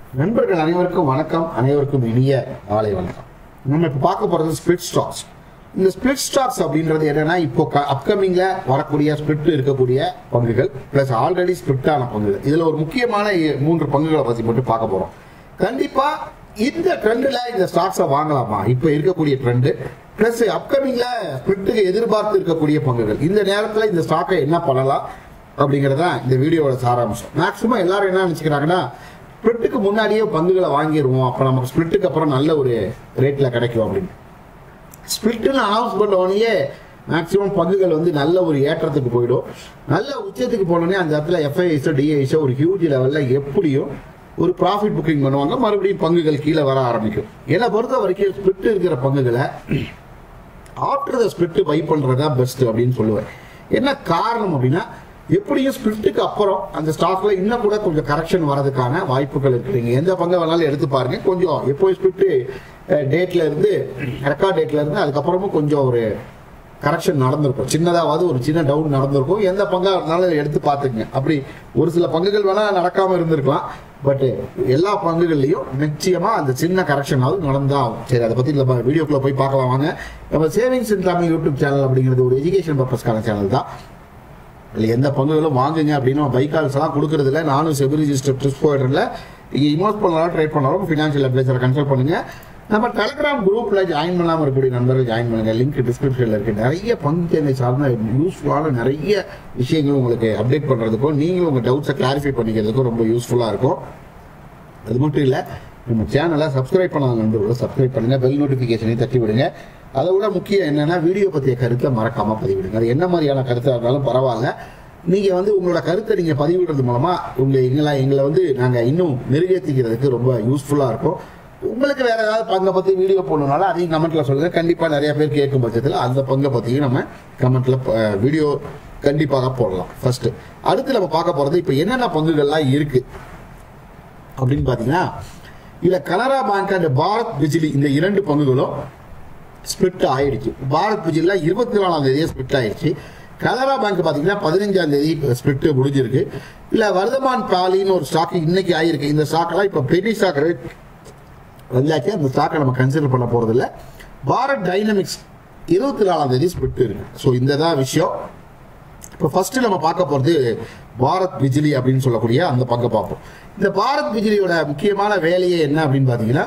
நண்பர்கள் அனைவருக்கும் வணக்கம் அனைவருக்கும் இனிய காலை வணக்கம் நம்ம இப்போ பார்க்க போறது ஸ்பிளிட் ஸ்டாக்ஸ் இந்த ஸ்பிளிட் ஸ்டாக்ஸ் அப்படின்றது என்னன்னா இப்போ அப்கமிங்ல வரக்கூடிய ஸ்பிளிட் இருக்கக்கூடிய பங்குகள் பிளஸ் ஆல்ரெடி ஸ்பிளிட் ஆன பங்குகள் இதுல ஒரு முக்கியமான இ- மூன்று பங்குகளை பத்தி மட்டும் பார்க்க போறோம் கண்டிப்பா இந்த ட்ரெண்ட்ல இந்த ஸ்டாக்ஸை வாங்கலாமா இப்போ இருக்கக்கூடிய ட்ரெண்ட் பிளஸ் அப்கமிங்ல ஸ்பிளிட்டுக்கு எதிர்பார்த்து இருக்கக்கூடிய பங்குகள் இந்த நேரத்துல இந்த ஸ்டாக்கை என்ன பண்ணலாம் அப்படிங்கிறது தான் இந்த வீடியோவோட சாராம்சம் மேக்ஸிமம் எல்லாரும் என்ன நினைச்சுக்கிறாங்கன்னா ஸ்பிளிட்டுக்கு முன்னாடியே பங்குகளை வாங்கிடுவோம் அப்போ நமக்கு ஸ்பிளிட்டுக்கு அப்புறம் நல்ல ஒரு ரேட்டில் கிடைக்கும் அப்படின்னு ஸ்பிளிட்னு அனௌன்ஸ் பண்ண உடனே மேக்ஸிமம் பங்குகள் வந்து நல்ல ஒரு ஏற்றத்துக்கு போயிடும் நல்ல உச்சத்துக்கு போனோடனே அந்த இடத்துல எஃப்ஐஎஸோ டிஐஎஸோ ஒரு ஹியூஜ் லெவலில் எப்படியும் ஒரு ப்ராஃபிட் புக்கிங் பண்ணுவாங்க மறுபடியும் பங்குகள் கீழே வர ஆரம்பிக்கும் என்னை பொறுத்த வரைக்கும் ஸ்பிளிட் இருக்கிற பங்குகளை ஆஃப்டர் த ஸ்பிளிட் பை பண்ணுறது தான் பெஸ்ட் அப்படின்னு சொல்லுவேன் என்ன காரணம் அப்படின்னா எப்படியும் ஸ்பிளிட்டுக்கு அப்புறம் அந்த ஸ்டாக்ல இன்னும் கூட கொஞ்சம் கரெக்ஷன் வரதுக்கான வாய்ப்புகள் இருக்கு நீங்க எந்த பங்கை வேணாலும் எடுத்து பாருங்க கொஞ்சம் எப்போ ஸ்பிளிட் டேட்ல இருந்து ரெக்கார்ட் டேட்ல இருந்து அதுக்கப்புறமும் கொஞ்சம் ஒரு கரெக்ஷன் நடந்திருக்கும் சின்னதாவது ஒரு சின்ன டவுன் நடந்திருக்கும் எந்த பங்கா இருந்தாலும் எடுத்து பார்த்துக்குங்க அப்படி ஒரு சில பங்குகள் வேணா நடக்காம இருந்திருக்கலாம் பட் எல்லா பங்குகள்லையும் நிச்சயமா அந்த சின்ன கரெக்ஷனாவது நடந்தா ஆகும் சரி அதை பத்தி நம்ம வீடியோக்குள்ள போய் பார்க்கலாம் வாங்க நம்ம savings in Tamil YouTube channel அப்படிங்கிறது ஒரு எஜுகேஷன் பர்பஸ்க்கான சேனல் தான் இல்லை எந்த பங்குகளும் வாங்குங்க அப்படின்னு பைக் கால்ஸ் எல்லாம் கொடுக்கறது இல்லை நானும் செபி ரிஜிஸ்டர் ட்ரிப் போயிடுறல நீங்கள் இன்வெஸ்ட் பண்ணலாம் ட்ரேட் பண்ணாலும் ஃபினான்ஷியல் அட்வைசரை கன்சல்ட் பண்ணுங்க நம்ம டெலிகிராம் குரூப்ல ஜாயின் பண்ணாமல் இருக்கக்கூடிய நண்பர்கள் ஜாயின் பண்ணுங்க லிங்க் டிஸ்கிரிப்ஷனில் இருக்கு நிறைய பங்கு சேவை சார்ந்த யூஸ்ஃபுல்லான நிறைய விஷயங்கள் உங்களுக்கு அப்டேட் பண்ணுறதுக்கும் நீங்களும் உங்கள் டவுட்ஸை கிளாரிஃபை பண்ணிக்கிறதுக்கும் ரொம்ப யூஸ்ஃபுல்லாக இருக்கும் அது மட்டும் இல்லை நம்ம சேனலை சப்ஸ்கிரைப் பண்ணாத நண்பர்களை சப்ஸ்கிரைப் பண்ணுங்க பெல் நோட்டிஃபிகேஷனையும் தட்டி விடுங்க அதை விட முக்கியம் என்னன்னா வீடியோ பற்றிய கருத்தை மறக்காம பதிவிடுங்க அது என்ன மாதிரியான கருத்தாக இருந்தாலும் பரவாயில்ல நீங்கள் வந்து உங்களோட கருத்தை நீங்கள் பதிவிடுறது மூலமாக உங்களை எங்களை எங்களை வந்து நாங்கள் இன்னும் மெருகேற்றிக்கிறதுக்கு ரொம்ப யூஸ்ஃபுல்லாக இருக்கும் உங்களுக்கு வேற ஏதாவது பங்கை பற்றி வீடியோ போடணுனாலும் அதையும் கமெண்ட்ல சொல்லுங்க கண்டிப்பாக நிறைய பேர் கேட்கும் பட்சத்தில் அந்த பங்கை பற்றியும் நம்ம கமெண்ட்ல வீடியோ கண்டிப்பாக போடலாம் ஃபர்ஸ்ட் அடுத்து நம்ம பார்க்க போகிறது இப்போ என்னென்ன பங்குகள்லாம் இருக்குது அப்படின்னு பார்த்தீங்கன்னா இதில் கனரா பேங்க் அண்ட் பாரத் பிஜிலி இந்த இரண்டு பங்குகளும் ஸ்பிளிட் ஆயிடுச்சு பாரத் பிஜிலில இருபத்தி நாலாம் தேதியே ஸ்பிளிட் ஆயிடுச்சு கனரா பேங்க் பார்த்தீங்கன்னா பதினஞ்சாம் தேதி ஸ்பிளிட் முடிஞ்சிருக்கு இல்லை வர்தமான் பாலின்னு ஒரு ஸ்டாக் இன்னைக்கு ஆயிருக்கு இந்த ஸ்டாக்கெல்லாம் இப்போ பெரிய ஸ்டாக் ரேட் வந்தாச்சு அந்த ஸ்டாக்கை நம்ம கன்சிடர் பண்ண போறது இல்ல பாரத் டைனமிக்ஸ் இருபத்தி நாலாம் தேதி ஸ்பிளிட் இருக்கு ஸோ இந்த தான் விஷயம் இப்போ ஃபர்ஸ்ட் நம்ம பார்க்க போறது பாரத் பிஜிலி அப்படின்னு சொல்லக்கூடிய அந்த பங்கை பார்ப்போம் இந்த பாரத் பிஜிலியோட முக்கியமான வேலையே என்ன அப்படின்னு பார்த்தீங்கன்னா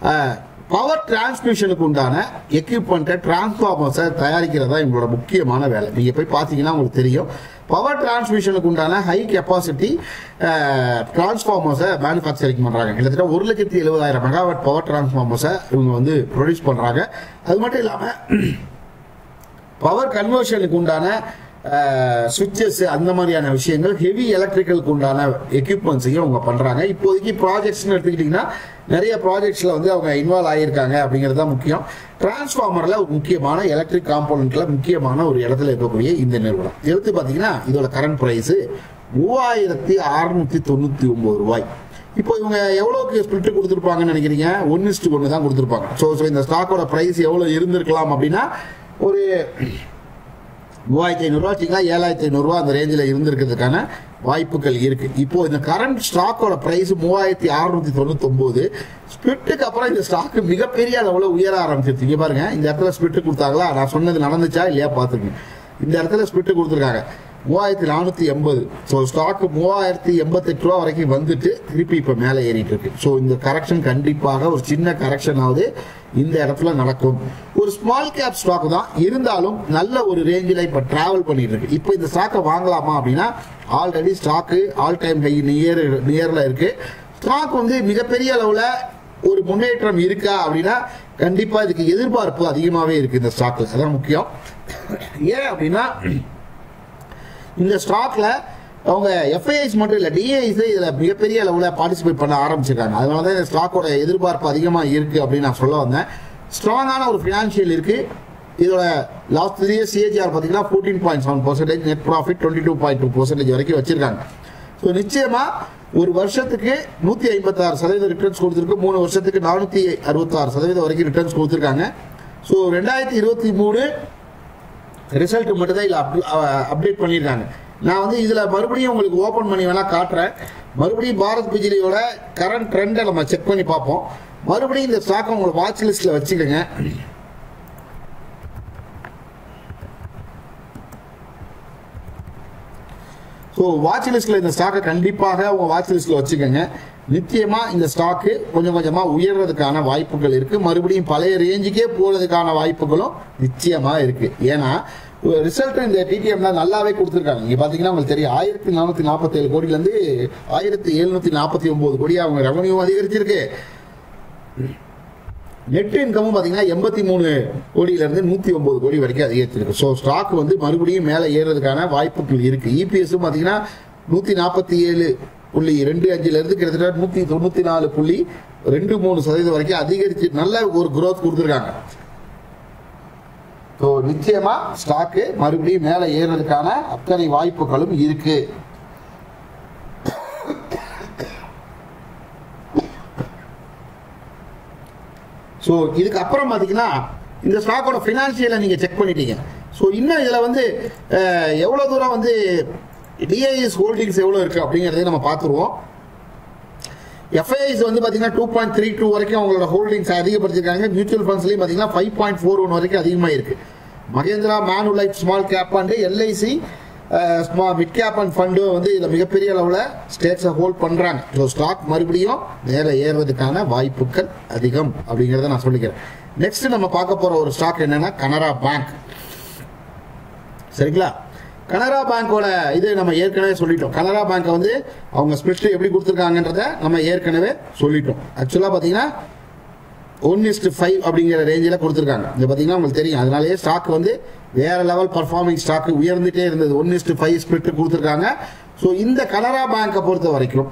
பவர் டிரான்ஸ்மிஷனுக்கு உண்டான எக்யூப்மெண்ட்டை டிரான்ஸ்ஃபார்மர்ஸை தயாரிக்கிறது தான் இவங்களோட முக்கியமான வேலை நீங்கள் போய் பார்த்தீங்கன்னா உங்களுக்கு தெரியும் பவர் டிரான்ஸ்மிஷனுக்கு உண்டான ஹை கெப்பாசிட்டி டிரான்ஸ்ஃபார்மர்ஸை மேனுஃபேக்சரிங் பண்ணுறாங்க கிட்டத்தட்ட ஒரு லட்சத்தி எழுபதாயிரம் மெகாவாட் பவர் டிரான்ஸ்ஃபார்மர்ஸை இவங்க வந்து ப்ரொடியூஸ் பண்ணுறாங்க அது மட்டும் இல்லாமல் பவர் கன்வர்ஷனுக்கு உண்டான சுவிட்சஸ் அந்த மாதிரியான விஷயங்கள் ஹெவி எலக்ட்ரிக்கலுக்கு உண்டான எக்யூப்மெண்ட்ஸையும் அவங்க பண்றாங்க இப்போதைக்கு ப்ராஜெக்ட்ஸ்னு எடுத்துக்கிட்டிங்கன்னா நிறைய ப்ராஜெக்ட்ஸ்ல வந்து அவங்க இன்வால்வ் ஆகியிருக்காங்க அப்படிங்கிறது தான் முக்கியம் டிரான்ஸ்ஃபார்மர்ல ஒரு முக்கியமான எலக்ட்ரிக் காம்போனன்ட்ல முக்கியமான ஒரு இடத்துல இருக்கக்கூடிய இந்த நிறுவனம் எடுத்து பார்த்தீங்கன்னா இதோட கரண்ட் பிரைஸ் மூவாயிரத்தி அறுநூத்தி தொண்ணூத்தி ஒன்பது ரூபாய் இப்போ இவங்க எவ்வளோக்கு ஸ்பிளிட் கொடுத்துருப்பாங்கன்னு நினைக்கிறீங்க ஒன் இஸ்டு ஒன்று தான் கொடுத்துருப்பாங்க ஸோ ஸோ இந்த ஸ்டாக்கோட ப்ரைஸ் எவ்வளோ இருந்திருக்கலாம் அப்படின்னா ஒரு மூவாயிரத்தி ஐநூறுரூவா வச்சுங்களா ஏழாயிரத்தி ஐநூறுரூவா அந்த ரேஞ்சில் இருந்திருக்கிறதுக்கான வாய்ப்புகள் இருக்கு இப்போ இந்த கரண்ட் ஸ்டாக்கோட பிரைஸ் மூவாயிரத்தி அறுநூத்தி தொண்ணூத்தொன்பது ஸ்பிளிட்டுக்கு அப்புறம் இந்த ஸ்டாக் மிகப்பெரிய அளவில் உயர ஆரம்பிச்சிருச்சு இங்க பாருங்க இந்த இடத்துல ஸ்பிளிட் கொடுத்தாங்களா நான் சொன்னது நடந்துச்சா இல்லையா பார்த்துங்க இந்த இடத்துல ஸ்பிளிட் கொடுத்துருக்காங்க மூவாயிரத்தி நானூற்றி எண்பது ஸோ ஸ்டாக் மூவாயிரத்தி எண்பத்தெட்டு ரூபா வரைக்கும் வந்துட்டு திருப்பி இப்போ மேலே ஏறிட்டு இருக்கு ஸோ இந்த கரெக்ஷன் கண்டிப்பாக ஒரு சின்ன கரெக்ஷன் ஆகுது இந்த இடத்துல நடக்கும் ஒரு ஸ்மால் கேப் ஸ்டாக் தான் இருந்தாலும் நல்ல ஒரு ரேஞ்சில் இப்போ டிராவல் பண்ணிட்டு இருக்கு இப்போ இந்த ஸ்டாக்கை வாங்கலாமா அப்படின்னா already stock all time high near நியரில் இருக்கு ஸ்டாக் வந்து மிகப்பெரிய அளவில் ஒரு முன்னேற்றம் இருக்கா அப்படின்னா கண்டிப்பாக இதுக்கு எதிர்பார்ப்பு அதிகமாகவே இருக்கு இந்த ஸ்டாக்ல அதான் முக்கியம் ஏன் அப்படின்னா இந்த ஸ்டாக்ல அவங்க எஃப்ஐஐஸ் மட்டும் இல்லை டிஐஸ் இதில் மிகப்பெரிய அளவில் பார்ட்டிசிபேட் பண்ண ஆரம்பிச்சிருக்காங்க அதனால தான் இந்த ஸ்டாக்கோட எதிர்பார்ப்பு அதிகமாக இருக்குது அப்படின்னு நான் சொல்ல வந்தேன் ஸ்ட்ராங்கான ஒரு ஃபினான்ஷியல் இருக்குது இதோட லாஸ்ட் த்ரீ இயர்ஸ் சிஏஜிஆர் பார்த்தீங்கன்னா fourteen point seven percentage net profit twenty two point two percentage வரைக்கும் வச்சிருக்காங்க ஸோ நிச்சயமாக ஒரு வருஷத்துக்கு நூற்றி ஐம்பத்தாறு சதவீதம் ரிட்டர்ன்ஸ் கொடுத்துருக்கு மூணு வருஷத்துக்கு நானூற்றி அறுபத்தாறு சதவீதம் வரைக்கும் ரிட்டர்ன்ஸ் கொடுத்துருக்காங்க ஸோ ரெண்டாயிரத்தி இருபத்தி மூணு ரிசல்ட் மட்டும் தான் இதில் அப்டேட் பண்ணியிருக்காங்க நான் வந்து இதில் மறுபடியும் உங்களுக்கு ஓப்பன் பண்ணி வேணால் காட்டுறேன் மறுபடியும் பாரத் பிஜிலியோட கரண்ட் ட்ரெண்டை நம்ம செக் பண்ணி பார்ப்போம் மறுபடியும் இந்த ஸ்டாக்கை உங்களுக்கு வாட்ச் லிஸ்ட்டில் வச்சுக்கோங்க ஸோ வாட்ச் லிஸ்ட்டில் இந்த ஸ்டாக்கை கண்டிப்பாக உங்கள் வாட்ச் லிஸ்ட்டில் வச்சுக்கோங்க நிச்சயமாக இந்த ஸ்டாக்கு கொஞ்சம் கொஞ்சமாக உயர்றதுக்கான வாய்ப்புகள் இருக்குது மறுபடியும் பழைய ரேஞ்சுக்கே போகிறதுக்கான வாய்ப்புகளும் நிச்சயமாக இருக்குது ஏன்னா ரிசல்ட் இந்த டிடிஎம்ல நல்லாவே கொடுத்துருக்காங்க இங்கே பார்த்தீங்கன்னா உங்களுக்கு தெரியும் ஆயிரத்தி நானூற்றி நாற்பத்தேழு கோடியிலேருந்து ஆயிரத்தி எழுநூற்றி நாற்பத்தி ஒம்பது கோடி அவங்க ரெவன்யூ அதிகரிச்சிருக்கு நெட் இன்கமும் பார்த்தீங்கன்னா எண்பத்தி மூணு கோடியிலேருந்து நூற்றி ஒம்பது கோடி வரைக்கும் அதிகரிச்சிருக்கு ஸோ ஸ்டாக் வந்து மறுபடியும் மேலே ஏறுறதுக்கான வாய்ப்புகள் இருக்குது இபிஎஸும் பார்த்தீங்கன்னா நூற்றி நாற்பத்தி ஏழு புள்ளி ரெண்டு அஞ்சுலேருந்து கிட்டத்தட்ட நூற்றி தொண்ணூற்றி நாலு புள்ளி ரெண்டு மூணு சதவீதம் வரைக்கும் அதிகரிச்சு நல்ல ஒரு growth கொடுத்துருக்காங்க ஸோ நிச்சயமா ஸ்டாக்கு மறுபடியும் மேலே ஏறுறதுக்கான அத்தனை வாய்ப்புகளும் இருக்கு ஸோ இதுக்கு அப்புறம் பார்த்தீங்கன்னா இந்த ஸ்டாக்கோட ஃபினான்ஷியலை நீங்கள் செக் பண்ணிட்டீங்க ஸோ இன்னும் இதில் வந்து அஹ், எவ்வளோ தூரம் வந்து டிஐஎஸ் ஹோல்டிங்ஸ் எவ்வளோ இருக்குது அப்படிங்கிறதையும் நம்ம பார்த்துருவோம் எஃப்ஐஐஸ் வந்து பார்த்தீங்கன்னா டூ பாயிண்ட் த்ரீ டூ வரைக்கும் அவங்களோட ஹோல்டிங்ஸ் அதிகப்படுத்திருக்காங்க மியூச்சுவல் ஃபண்ட்ஸ்லையும் பார்த்தீங்கன்னா ஃபைவ் பாயிண்ட் ஃபோர் ஒன் வரைக்கும் அதிகமாக இருக்கு Mahindra Manulife small cap and LIC small mid cap and ஃபண்டும் வந்து இதில் மிகப்பெரிய அளவில் ஸ்டேக்ஸை ஹோல்ட் பண்ணுறாங்க ஸோ ஸ்டாக் மறுபடியும் மேலே ஏறுவதற்கான வாய்ப்புகள் அதிகம் அப்படிங்கிறத நான் சொல்லிக்கிறேன் நெக்ஸ்ட் நம்ம பார்க்க போகிற ஒரு ஸ்டாக் என்னன்னா கனரா பேங்க் சரிங்களா கனரா பேங்கோட இது நம்ம ஏற்கனவே சொல்லிட்டோம் கனரா பேங்கை வந்து அவங்க ஸ்பிளிட் எப்படி கொடுத்துருக்காங்கன்றத நம்ம ஏற்கனவே சொல்லிட்டோம் ஆக்சுவலாக பார்த்தீங்கன்னா ஒன் இஸ்ட் ஃபைவ் அப்படிங்கிற ரேஞ்சில் கொடுத்துருக்காங்க இது பார்த்தீங்கன்னா உங்களுக்கு தெரியும் அதனாலேயே ஸ்டாக் வந்து வேற லெவல் பர்ஃபார்மிங் ஸ்டாக் உயர்ந்துட்டே இருந்தது ஒன் இஸ்ட் ஃபைவ் ஸ்பிளிட் கொடுத்துருக்காங்க ஸோ இந்த கனரா பேங்கை பொறுத்த வரைக்கும்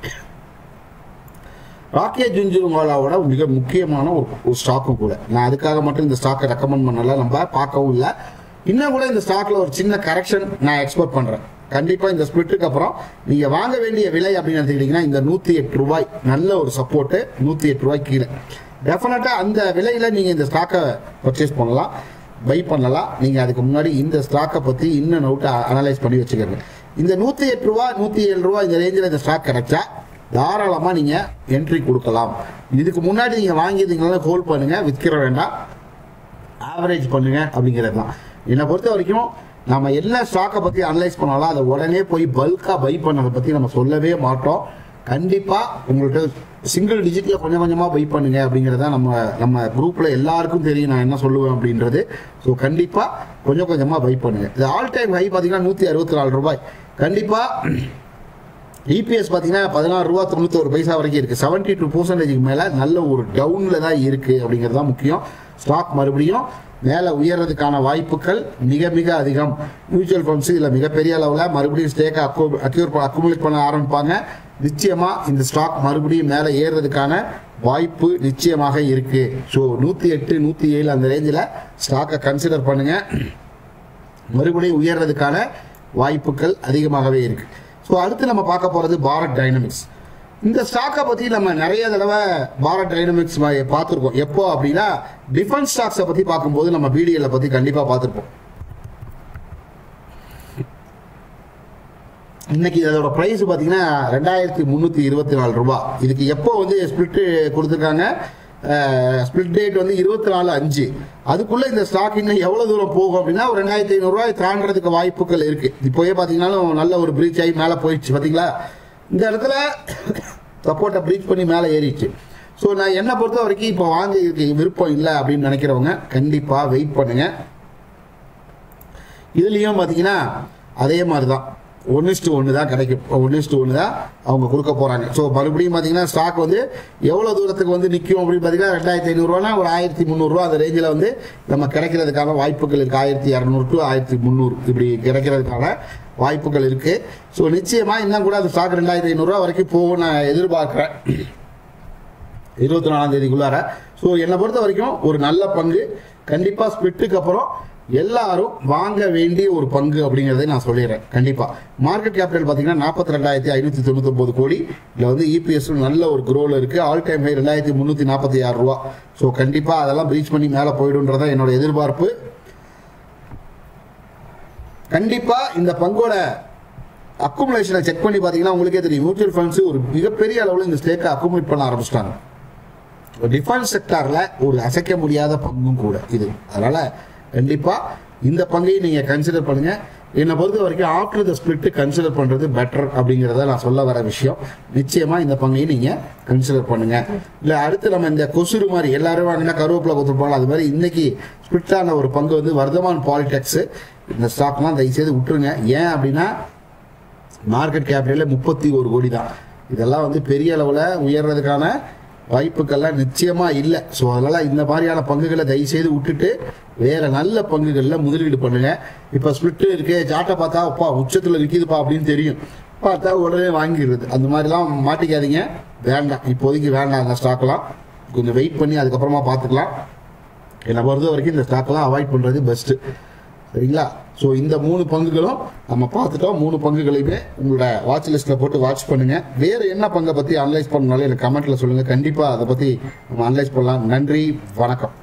ராக்கே ஜுன்ஜுருவாலாவோட மிக முக்கியமான ஒரு ஒரு ஸ்டாக்கும் கூட நான் அதுக்காக மட்டும் இந்த ஸ்டாக்கை ரெக்கமெண்ட் பண்ணல நம்ம பார்க்கவும் இல்லை இன்னும் கூட இந்த ஸ்டாக்ல ஒரு சின்ன கரெக்ஷன் நான் எக்ஸ்போர்ட் பண்றேன் கண்டிப்பா இந்த ஸ்பிளிட்டுக்கு அப்புறம் நீங்க வாங்க வேண்டிய விலை அப்படின்னு எடுத்துக்கிட்டீங்கன்னா இந்த நூத்தி எட்டு ரூபாய் நல்ல ஒரு சப்போர்ட் நூத்தி எட்டு ரூபாய் கீழே டெஃபினட்டா அந்த விலையில நீங்க இந்த ஸ்டாக்கை பர்ச்சேஸ் பண்ணலாம் பை பண்ணலாம் நீங்க அதுக்கு முன்னாடி இந்த ஸ்டாக்கை பத்தி இன்னும் நோட்டு அனலைஸ் பண்ணி வச்சுக்கோங்க இந்த நூத்தி எட்டு ரூபா நூத்தி ஏழு ரூபா இந்த ரேஞ்சில் இந்த ஸ்டாக் கிடைச்சா தாராளமாக நீங்கள் என்ட்ரி கொடுக்கலாம் இதுக்கு முன்னாடி நீங்கள் வாங்கியிருந்தீங்களா ஹோல்ட் பண்ணுங்க விற்கிற வேண்டாம் ஆவரேஜ் பண்ணுங்க அப்படிங்கிறது தான் என்னை பொறுத்த வரைக்கும் நம்ம எல்லா ஸ்டாக்கை பற்றி அனலைஸ் பண்ணாலும் அதை உடனே போய் பல்காக பை பண்ணதை பற்றி நம்ம சொல்லவே மாட்டோம் கண்டிப்பாக உங்கள்கிட்ட சிங்கிள் டிஜிட்ல கொஞ்சம் கொஞ்சமாக பை பண்ணுங்க அப்படிங்கிறத நம்ம நம்ம குரூப்பில் எல்லாருக்கும் தெரியும் நான் என்ன சொல்லுவேன் அப்படின்றது ஸோ கண்டிப்பாக கொஞ்சம் கொஞ்சமாக பை பண்ணுங்க இது ஆல் டைம் ஹை பார்த்தீங்கன்னா நூற்றி அறுபத்தி நாலு ரூபாய் கண்டிப்பாக இபிஎஸ் பார்த்தீங்கன்னா பதினாறு ரூபா தொண்ணூத்தொரு பைசா வரைக்கும் இருக்குது செவன்ட்டி டூ பர்சன்டேஜுக்கு மேலே நல்ல ஒரு டவுனில் தான் இருக்குது அப்படிங்கிறது தான் முக்கியம் ஸ்டாக் மறுபடியும் மேலே உயர்றதுக்கான வாய்ப்புகள் மிக மிக அதிகம் மியூச்சுவல் ஃபண்ட்ஸ் இதில் மிகப்பெரிய அளவில் மறுபடியும் ஸ்டேக்கை அக்கு அக்யூர் அக்குமுலேட் பண்ண ஆரம்பிப்பாங்க நிச்சயமாக இந்த ஸ்டாக் மறுபடியும் மேலே ஏறுறதுக்கான வாய்ப்பு நிச்சயமாக இருக்குது ஸோ நூற்றி எட்டு நூற்றி ஏழு அந்த ரேஞ்சில் ஸ்டாக்கை கன்சிடர் பண்ணுங்கள் மறுபடியும் உயர்றதுக்கான வாய்ப்புகள் அதிகமாகவே இருக்கு ஸோ அடுத்து நம்ம பார்க்க போகிறது பாரத் டைனமிக்ஸ் இந்த ஸ்டாக்கை பற்றி நம்ம நிறைய தடவை பாரத் டைனமிக்ஸ் பார்த்துருக்கோம் எப்போ அப்படின்னா டிஃபென்ஸ் ஸ்டாக்ஸை பற்றி பார்க்கும்போது நம்ம பிடிஎல்லை பற்றி கண்டிப்பாக பார்த்துருப்போம் இன்னைக்கு அதோட ப்ரைஸ் பார்த்தீங்கன்னா ரெண்டாயிரத்தி முந்நூற்றி இருபத்தி நாலு ரூபாய் இதுக்கு எப்போ வந்து ஸ்பிளிட் கொடுத்துருக்காங்க ஸ்பிளிட் டேட் வந்து இருபத்தி நாலு அஞ்சு அதுக்குள்ளே இந்த ஸ்டாக் இன்னும் எவ்வளோ தூரம் போகும் அப்படின்னா ஒரு ரெண்டாயிரத்தி ஐநூறுரூவாய் தாண்டறதுக்கு வாய்ப்புகள் இருக்குது இப்போயே பார்த்தீங்கன்னாலும் நல்ல ஒரு பிரீச் ஆகி மேலே போயிடுச்சு பார்த்தீங்களா இந்த இடத்துல சப்போர்ட்டை பிரீச் பண்ணி மேலே ஏறிச்சு ஸோ நான் என்னை பொறுத்த வரைக்கும் இப்போ வாங்க விருப்பம் இல்லை அப்படின்னு நினைக்கிறவங்க கண்டிப்பாக வெயிட் பண்ணுங்கள் இதுலேயும் பார்த்தீங்கன்னா அதே மாதிரி தான் ஒன் இஸ்டு ஒன்று தான் கிடைக்கும் ஒன் இஸ்டு ஒன்று தான் அவங்க கொடுக்க போகிறாங்க ஸோ மறுபடியும் பார்த்தீங்கன்னா ஸ்டாக் வந்து எவ்வளோ தூரத்துக்கு வந்து நிற்கும் அப்படின்னு பார்த்தீங்கன்னா ரெண்டாயிரத்தி ஐநூறுரூவானா ஒரு ஆயிரத்தி முந்நூறுரூவா அந்த ரேஞ்சில் வந்து நம்ம கிடைக்கிறதுக்கான வாய்ப்புகள் இருக்குது ஆயிரத்தி இரநூறு டு ஆயிரத்தி முந்நூறு இப்படி கிடைக்கிறதுக்கான வாய்ப்புகள் இருக்குது ஸோ நிச்சயமாக இன்னும் கூட அந்த ஸ்டாக் ரெண்டாயிரத்தி ஐநூறுரூவா வரைக்கும் போகும் நான் எதிர்பார்க்குறேன் இருபத்தி நாலாம் தேதிக்குள்ளார ஸோ என்னை பொறுத்த வரைக்கும் ஒரு நல்ல பங்கு கண்டிப்பாக ஸ்பிட்டுக்கு அப்புறம் எல்லாரும் வாங்க வேண்டிய ஒரு பங்கு அப்படிங்கிறதை நான் சொல்லிடுறேன் கண்டிப்பாக மார்க்கெட் கேபிட்டல் பார்த்தீங்கன்னா நாற்பத்தி ரெண்டாயிரத்தி ஐநூற்றி தொண்ணூத்தொம்பது கோடி இதில் வந்து இபிஎஸ் நல்ல ஒரு குரோவில் இருக்குது ஆல் டைம் ஹை ரெண்டாயிரத்தி முந்நூற்றி நாற்பத்தி ஆறு ரூபா ஸோ கண்டிப்பாக அதெல்லாம் ப்ரீச் பண்ணி மேலே போயிடுன்றதான் என்னோட எதிர்பார்ப்பு கண்டிப்பாக இந்த பங்கோட அக்குமுலேஷனை செக் பண்ணி பார்த்தீங்கன்னா உங்களுக்கே தெரியும் மியூச்சுவல் ஃபண்ட்ஸ் ஒரு மிகப்பெரிய அளவில் இந்த ஸ்டேக்கை அக்குமுலேட் பண்ண ஆரம்பிச்சிட்டாங்க டிஃபென்ஸ் செக்டார்ல ஒரு அசைக்க முடியாத பங்கும் கூட இது அதனால கண்டிப்பா இந்த பங்கையும் நீங்க கன்சிடர் பண்ணுங்க என்னை பொறுத்த வரைக்கும் ஆஃப்டர் த ஸ்பிளிட் கன்சிடர் பண்றது பெட்டர் அப்படிங்கிறத நான் சொல்ல வர விஷயம் நிச்சயமா இந்த பங்கையும் நீங்க கன்சிடர் பண்ணுங்க இல்ல அடுத்து நம்ம இந்த கொசுறு மாதிரி எல்லாரும் வாங்கினா கருவேப்பிலை கொடுத்துருப்பாங்க அது மாதிரி இன்னைக்கு ஸ்பிளிட்டான ஒரு பங்கு வந்து வர்தமான் பாலிடெக்ஸ் இந்த ஸ்டாக்லாம் தயவுசெய்து விட்டுருங்க ஏன் அப்படின்னா மார்க்கெட் கேபிட்டலே முப்பத்தி ஒரு கோடி தான் இதெல்லாம் வந்து பெரிய அளவில் உயர்றதுக்கான வாய்ப்புகள்லாம் நிச்சயமா இல்லை ஸோ அதனால இந்த மாதிரியான பங்குகளை தயவுசெய்து விட்டுட்டு வேற நல்ல பங்குகளில் முதலீடு பண்ணுங்க இப்போ ஸ்பிளிட் இருக்கு சாட்டை பார்த்தா அப்பா உச்சத்தில் விற்கிதுப்பா அப்படின்னு தெரியும் பார்த்தா உடனே வாங்கிடுறது அந்த மாதிரிலாம் மாட்டிக்காதீங்க வேண்டாம் இப்போதைக்கு வேண்டாம் அந்த ஸ்டாக்லாம் கொஞ்சம் வெயிட் பண்ணி அதுக்கப்புறமா பார்த்துக்கலாம் என்னை பொறுத்த வரைக்கும் இந்த ஸ்டாக்லாம் அவாய்ட் பண்ணுறது பெஸ்ட்டு சரிங்களா ஸோ இந்த மூணு பங்குகளும் நம்ம பார்த்துட்டோம் மூணு பங்குகளையுமே உங்களோட வாட்ச் லிஸ்ட்டில் போட்டு வாட்ச் பண்ணுங்க வேறு என்ன பங்கை பற்றி அனலைஸ் பண்ணாலும் எனக்கு கமெண்ட்டில் சொல்லுங்கள் கண்டிப்பாக அதை பற்றி நம்ம அனலைஸ் பண்ணலாம் நன்றி வணக்கம்